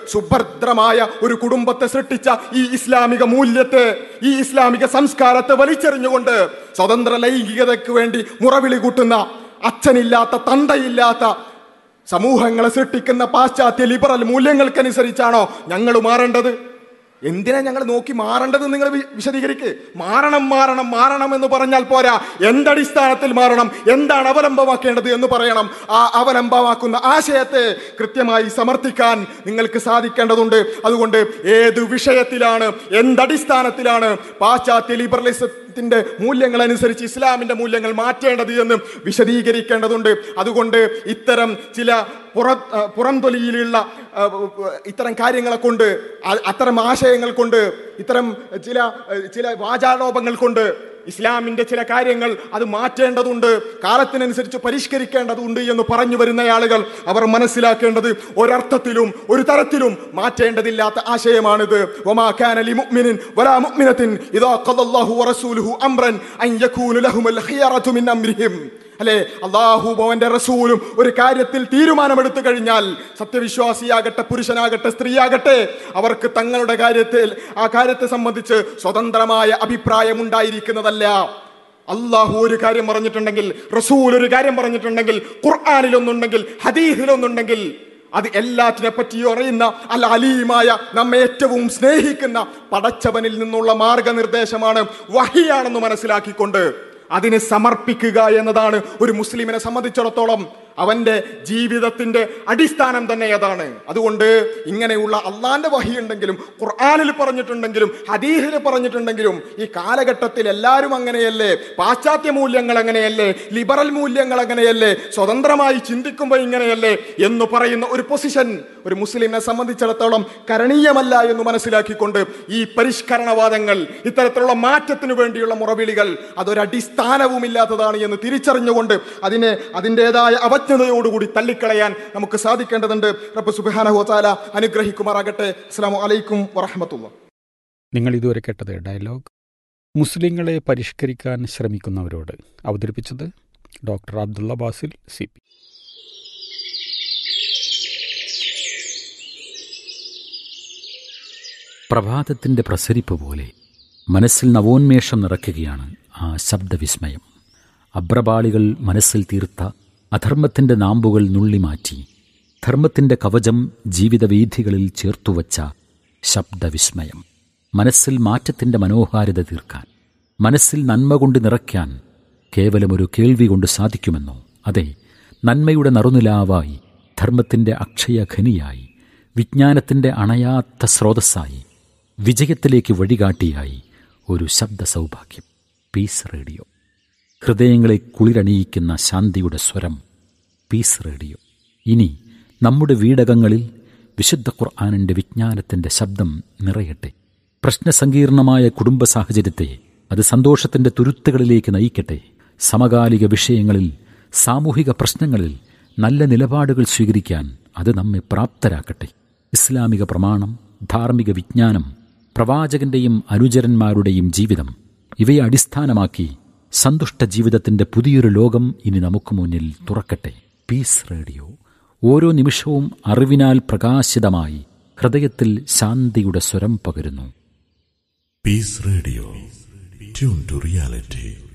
സുഭദ്രമായ ഒരു കുടുംബത്തെ സൃഷ്ടിച്ച ഈ ഇസ്ലാമിക മൂല്യത്തെ ഈ ഇസ്ലാമിക സംസ്കാരത്തെ വലിച്ചെറിഞ്ഞുകൊണ്ട് സ്വതന്ത്ര ലൈംഗികതയ്ക്ക് വേണ്ടി മുറവിളി കൂട്ടുന്ന അച്ഛനില്ലാത്ത തന്തയില്ലാത്ത സമൂഹങ്ങളെ സൃഷ്ടിക്കുന്ന പാശ്ചാത്യ ലിബറൽ മൂല്യങ്ങൾക്കനുസരിച്ചാണോ ഞങ്ങൾ മാറേണ്ടത് എന്തിനാ ഞങ്ങൾ നോക്കി മാറേണ്ടത് നിങ്ങൾ വി- വിശദീകരിക്ക് മാറണം മാറണം മാറണം എന്ന് പറഞ്ഞാൽ പോരാ എന്തടിസ്ഥാനത്തിൽ മാറണം എന്താണ് അവലംബമാക്കേണ്ടത് എന്ന് പറയണം ആ അവലംബമാക്കുന്ന ആശയത്തെ കൃത്യമായി സമർത്ഥിക്കാൻ നിങ്ങൾക്ക് സാധിക്കേണ്ടതുണ്ട് അതുകൊണ്ട് ഏത് വിഷയത്തിലാണ് എന്തടിസ്ഥാനത്തിലാണ് പാശ്ചാത്യ ലിബറലിസത്തിന്റെ മൂല്യങ്ങൾ അനുസരിച്ച് ഇസ്ലാമിന്റെ മൂല്യങ്ങൾ മാറ്റേണ്ടത് എന്ന് വിശദീകരിക്കേണ്ടതുണ്ട് അതുകൊണ്ട് ഇത്തരം ചില പുറ ആ, പുറംതൊലിയിലുള്ള ആ, ഇത്തരം കാര്യങ്ങളെ കൊണ്ട് അ- അത്തരം ആശയങ്ങൾ കൊണ്ട് ഇത്തരം ചില ചില വാചാരോപങ്ങൾ കൊണ്ട് ഇസ്ലാമിന്റെ ചില കാര്യങ്ങൾ അത് മാറ്റേണ്ടതുണ്ട് കാലത്തിനനുസരിച്ച് പരിഷ്കരിക്കേണ്ടതുണ്ട് എന്ന് പറഞ്ഞു വരുന്ന ആളുകൾ അവർ മനസ്സിലാക്കേണ്ടത് ഒരർത്ഥത്തിലും ഒരു തരത്തിലും മാറ്റേണ്ടതില്ലാത്ത ആശയമാണിത് വമാ കാന ലിമുഅ്മിനിൻ വലാ മുഅ്മിനത്തിൻ ഇദാ ഖദല്ലാഹു വറസൂലുഹു അംറൻ അൻ യകൂന ലഹുൽ ഖിയറതു മിൻ അംരിഹിം അല്ലെ അള്ളാഹു അവന്റെ റസൂലും ഒരു കാര്യത്തിൽ തീരുമാനമെടുത്തു കഴിഞ്ഞാൽ സത്യവിശ്വാസിയാകട്ടെ പുരുഷനാകട്ടെ സ്ത്രീയാകട്ടെ അവർക്ക് തങ്ങളുടെ കാര്യത്തിൽ ആ കാര്യത്തെ സംബന്ധിച്ച് സ്വതന്ത്രമായ അഭിപ്രായം ഉണ്ടായിരിക്കുന്നതല്ല അള്ളാഹു ഒരു കാര്യം പറഞ്ഞിട്ടുണ്ടെങ്കിൽ റസൂൽ ഒരു കാര്യം പറഞ്ഞിട്ടുണ്ടെങ്കിൽ ഖുർആാനിലൊന്നുണ്ടെങ്കിൽ ഹദീഹിലൊന്നുണ്ടെങ്കിൽ അത് എല്ലാറ്റിനെ പറ്റിയും അറിയുന്ന അല്ല അലീമായ നമ്മെ ഏറ്റവും സ്നേഹിക്കുന്ന പടച്ചവനിൽ നിന്നുള്ള മാർഗനിർദ്ദേശമാണ് വഹിയാണെന്ന് മനസ്സിലാക്കിക്കൊണ്ട് അതിനെ സമർപ്പിക്കുക എന്നതാണ് ഒരു മുസ്ലിമിനെ സംബന്ധിച്ചിടത്തോളം അവന്റെ ജീവിതത്തിന്റെ അടിസ്ഥാനം തന്നെ അതാണ് അതുകൊണ്ട് ഇങ്ങനെയുള്ള അള്ളാന്റെ വഹി ഉണ്ടെങ്കിലും ഖുർആാനിൽ പറഞ്ഞിട്ടുണ്ടെങ്കിലും ഹദീഹിൽ പറഞ്ഞിട്ടുണ്ടെങ്കിലും ഈ കാലഘട്ടത്തിൽ എല്ലാവരും അങ്ങനെയല്ലേ പാശ്ചാത്യ മൂല്യങ്ങൾ അങ്ങനെയല്ലേ ലിബറൽ മൂല്യങ്ങൾ അങ്ങനെയല്ലേ സ്വതന്ത്രമായി ചിന്തിക്കുമ്പോൾ ഇങ്ങനെയല്ലേ എന്ന് പറയുന്ന ഒരു പൊസിഷൻ ഒരു മുസ്ലിമിനെ സംബന്ധിച്ചിടത്തോളം കരണീയമല്ല എന്ന് മനസ്സിലാക്കിക്കൊണ്ട് ഈ പരിഷ്കരണവാദങ്ങൾ ഇത്തരത്തിലുള്ള മാറ്റത്തിനു വേണ്ടിയുള്ള മുറവിളികൾ അതൊരു അടിസ്ഥാനവുമില്ലാത്തതാണ് എന്ന് തിരിച്ചറിഞ്ഞുകൊണ്ട് അതിനെ അതിൻ്റെതായ അവജ്ഞതയോടുകൂടി തള്ളിക്കളയാൻ നമുക്ക് സാധിക്കേണ്ടതുണ്ട് റബ്ബ് സുബ്ഹാനഹു വതആല അനുഗ്രഹിക്കുമാറാകട്ടെ അസ്സലാമു അലൈക്കും വറഹ്മത്തുള്ളാഹി നിങ്ങൾ ഇതുവരെ കേട്ടത് ഡയലോഗ് മുസ്ലിങ്ങളെ പരിഷ്കരിക്കാൻ ശ്രമിക്കുന്നവരോട് അവതരിപ്പിച്ചത് doctor Abdulla Basil C P പ്രഭാതത്തിൻ്റെ പ്രസരിപ്പ് പോലെ മനസ്സിൽ നവോന്മേഷം നിറയ്ക്കുകയാണ് ആ ശബ്ദവിസ്മയം അബ്രപാളികൾ മനസ്സിൽ തീർത്ത അധർമ്മത്തിൻ്റെ നാമ്പുകൾ നുള്ളിമാറ്റി ധർമ്മത്തിൻ്റെ കവചം ജീവിതവീഥികളിൽ ചേർത്തുവച്ച ശബ്ദവിസ്മയം മനസ്സിൽ മാറ്റത്തിൻ്റെ മനോഹാരിത തീർക്കാൻ മനസ്സിൽ നന്മ കൊണ്ട് നിറയ്ക്കാൻ കേവലമൊരു കേൾവി കൊണ്ട് സാധിക്കുമെന്നോ അതെ നന്മയുടെ നറുനിലാവായി ധർമ്മത്തിൻ്റെ അക്ഷയഖനിയായി വിജ്ഞാനത്തിൻ്റെ അണയാത്ത സ്രോതസ്സായി വിജയത്തിലേക്ക് വഴികാട്ടിയായി ഒരു ശബ്ദ സൗഭാഗ്യം പീസ് റേഡിയോ ഹൃദയങ്ങളെ കുളിരണിയിക്കുന്ന ശാന്തിയുടെ സ്വരം പീസ് റേഡിയോ ഇനി നമ്മുടെ വീടകങ്ങളിൽ വിശുദ്ധ ഖുർആാനിൻ്റെ വിജ്ഞാനത്തിൻ്റെ ശബ്ദം നിറയട്ടെ പ്രശ്നസങ്കീർണമായ കുടുംബ സാഹചര്യത്തെ അത് സന്തോഷത്തിൻ്റെ തുരുത്തുകളിലേക്ക് നയിക്കട്ടെ സമകാലിക വിഷയങ്ങളിൽ സാമൂഹിക പ്രശ്നങ്ങളിൽ നല്ല നിലപാടുകൾ സ്വീകരിക്കാൻ അത് നമ്മെ പ്രാപ്തരാക്കട്ടെ ഇസ്ലാമിക പ്രമാണം ധാർമ്മിക വിജ്ഞാനം പ്രവാചകന്റെയും അനുചരന്മാരുടെയും ജീവിതം ഇവയെ അടിസ്ഥാനമാക്കി സന്തുഷ്ട ജീവിതത്തിന്റെ പുതിയൊരു ലോകം ഇനി നമുക്ക് മുന്നിൽ തുറക്കട്ടെ പീസ് റേഡിയോ ഓരോ നിമിഷവും അറിവിനാൽ പ്രകാശിതമായി ഹൃദയത്തിൽ ശാന്തിയുടെ സ്വരം പകരുന്നു Peace Radio. Tune to reality.